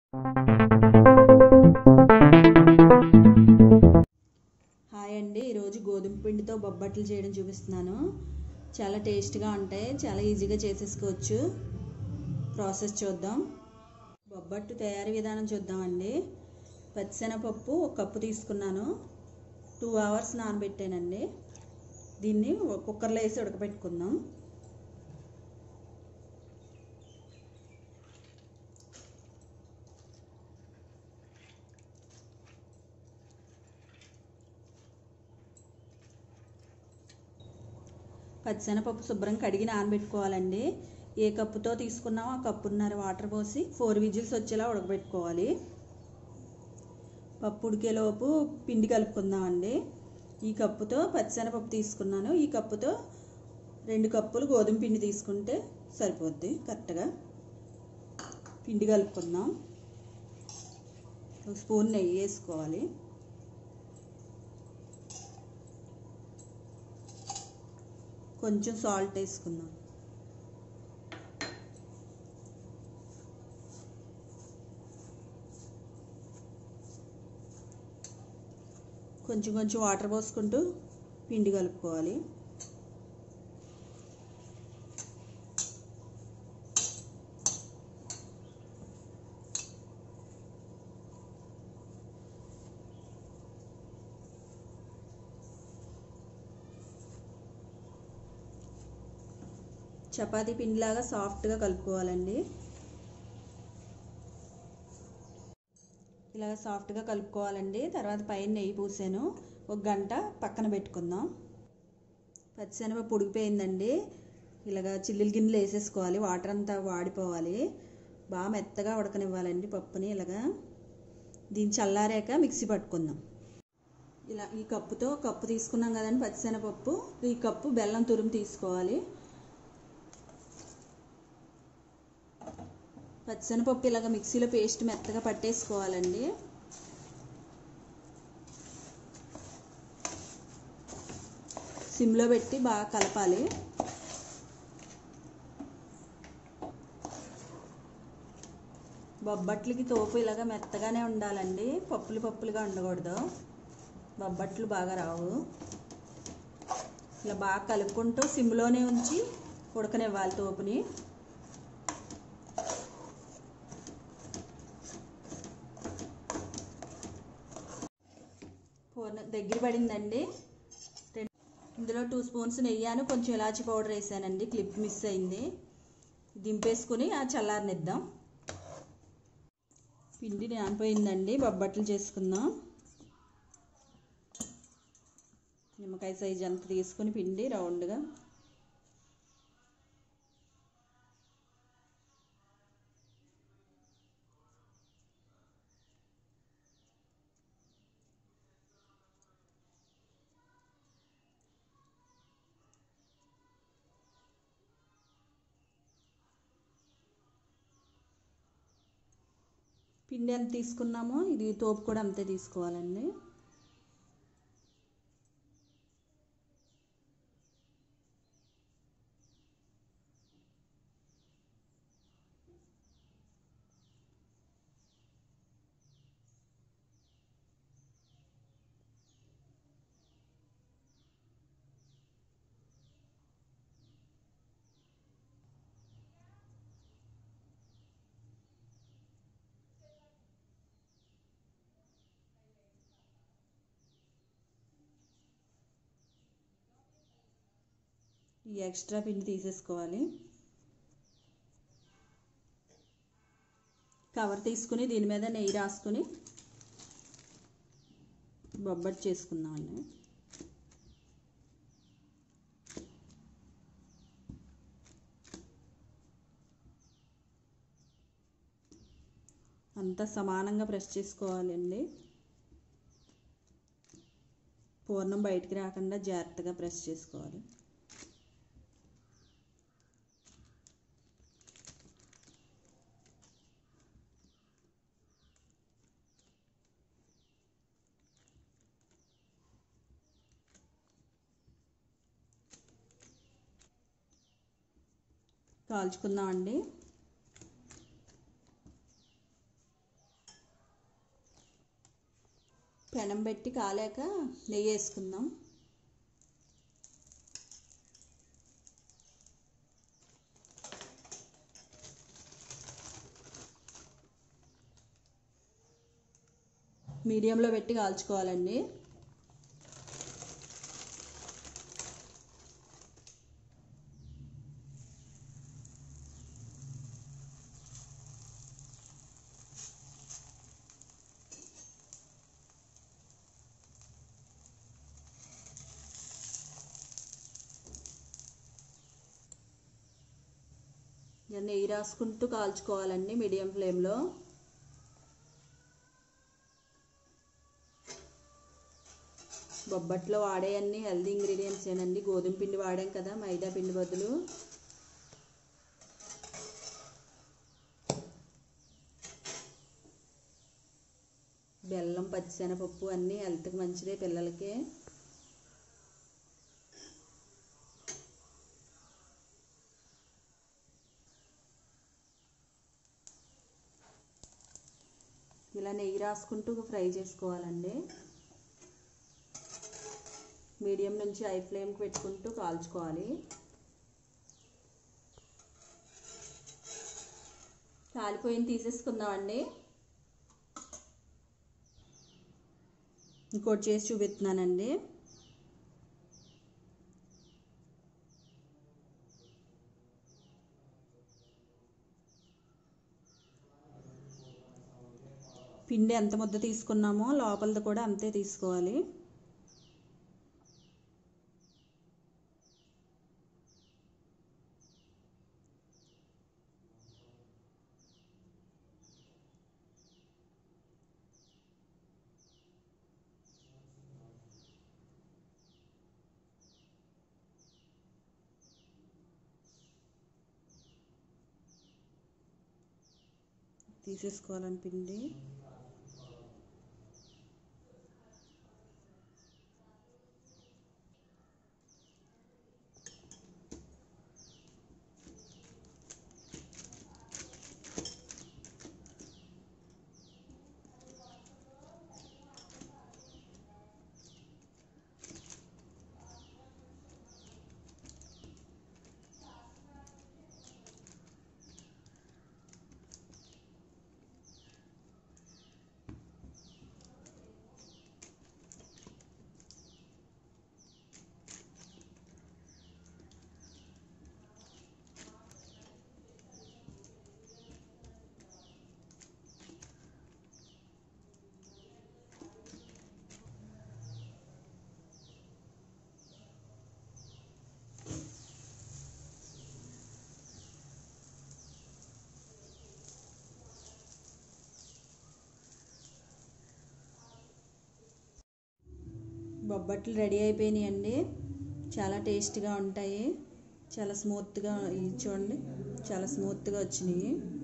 hi అండి ఈరోజు గోధుమ పిండితో బొబ్బట్లు చేయడం చూపిస్తున్నాను చాలా టేస్ట్గా ఉంటాయి చాలా ఈజీగా చేసేసుకోవచ్చు ప్రాసెస్ చూద్దాం బొబ్బట్టు తయారీ విధానం చూద్దామండి పచ్చిశనగపప్పు ఒక కప్పు తీసుకున్నాను టూ అవర్స్ నానబెట్టానండి దీన్ని ఒక కుక్కర్లో వేసి ఉడకబెట్టుకుందాం పచ్చిశనగపప్పు శుభ్రం కడిగి నానబెట్టుకోవాలండి ఏ కప్పుతో తీసుకున్నామో ఆ కప్పున్నర వాటర్ పోసి ఫోర్ విజిల్స్ వచ్చేలా ఉడకబెట్టుకోవాలి పప్పు ఉడికేలోపు పిండి కలుపుకుందామండి ఈ కప్పుతో పచ్చిశనగపప్పు తీసుకున్నాను ఈ కప్పుతో రెండు కప్పులు గోధుమ పిండి తీసుకుంటే సరిపోద్ది కరెక్ట్గా పిండి కలుపుకుందాం ఒక స్పూన్ నెయ్యి వేసుకోవాలి కొంచెం సాల్ట్ వేసుకుందాం కొంచెం కొంచెం వాటర్ పోసుకుంటూ పిండి కలుపుకోవాలి చపాతీ పిండిలాగా సాఫ్ట్గా కలుపుకోవాలండి ఇలా సాఫ్ట్గా కలుపుకోవాలండి తర్వాత పైన నెయ్యి పూసాను ఒక గంట పక్కన పెట్టుకుందాం పచ్చిశనగ ఉడికిపోయిందండి ఇలాగ చిల్లులు గిన్నెలు వేసేసుకోవాలి వాటర్ అంతా వాడిపోవాలి బాగా మెత్తగా ఉడకనివ్వాలండి పప్పుని ఇలాగా దీన్ని చల్లారాక మిక్సీ పట్టుకుందాం ఇలా ఈ కప్పుతో కప్పు తీసుకున్నాం కదండి పచ్చిశనగపప్పు ఈ కప్పు బెల్లం తురుము తీసుకోవాలి పచ్చిశనగపప్పు ఇలాగ మిక్సీలో పేస్ట్ మెత్తగా పట్టేసుకోవాలండి సిమ్లో పెట్టి బాగా కలపాలి బొబ్బట్లకి తోపు ఇలాగ మెత్తగానే ఉండాలండి పప్పులు పప్పులుగా ఉండకూడదు బొబ్బట్లు బాగా రావు ఇలా బాగా కలుపుకుంటూ సిమ్లోనే ఉంచి ఉడకనివ్వాలి తోపుని పూర్ణ దగ్గర పడిందండి ఇందులో టూ స్పూన్స్ నెయ్యాను కొంచెం ఇలాచి పౌడర్ వేసానండి క్లిప్ మిస్ అయింది దింపేసుకుని ఆ చల్లారనిద్దాం పిండి నానిపోయిందండి బొబ్బట్లు చేసుకుందాం నిమ్మకాయ సైజ్ అంత తీసుకుని పిండి రౌండ్గా పిండి ఎంత తీసుకున్నామో ఇది తోపు కూడా అంతే తీసుకోవాలండి ఈ ఎక్స్ట్రా పిండి తీసేసుకోవాలి కవర్ తీసుకుని దీని మీద నెయ్యి రాసుకుని బొబ్బట్ చేసుకుందామండి అంతా సమానంగా ప్రెస్ చేసుకోవాలండి పూర్ణం బయటికి రాకుండా జాగ్రత్తగా ప్రెస్ చేసుకోవాలి కాల్చుకుందామండి పెనం పెట్టి కాలాక నెయ్యి వేసుకుందాం మీడియంలో పెట్టి కాల్చుకోవాలండి ఇక నెయ్యి రాసుకుంటూ కాల్చుకోవాలండి మీడియం ఫ్లేమ్లో బొబ్బట్లో వాడే అన్ని హెల్దీ ఇంగ్రీడియంట్స్ ఏనండి గోధుమ పిండి వాడాం కదా మైదా పిండి బదులు బెల్లం పచ్చిశనగపప్పు అన్నీ హెల్త్కి మంచిదే పిల్లలకి ఇలా నెయ్యి రాసుకుంటూ ఫ్రై చేసుకోవాలండి మీడియం నుంచి హై ఫ్లేమ్కి పెట్టుకుంటూ కాల్చుకోవాలి కాలిపోయిన తీసేసుకుందామండి ఇంకోటి చేసి చూపిస్తున్నానండి పిండి ఎంత ముద్ద తీసుకున్నామో లోపలది కూడా అంతే తీసుకోవాలి తీసేసుకోవాలని పిండి బొబ్బట్లు రెడీ అయిపోయినాయండి చాలా టేస్ట్గా ఉంటాయి చాలా స్మూత్గా ఇవి చూడండి చాలా స్మూత్గా వచ్చినాయి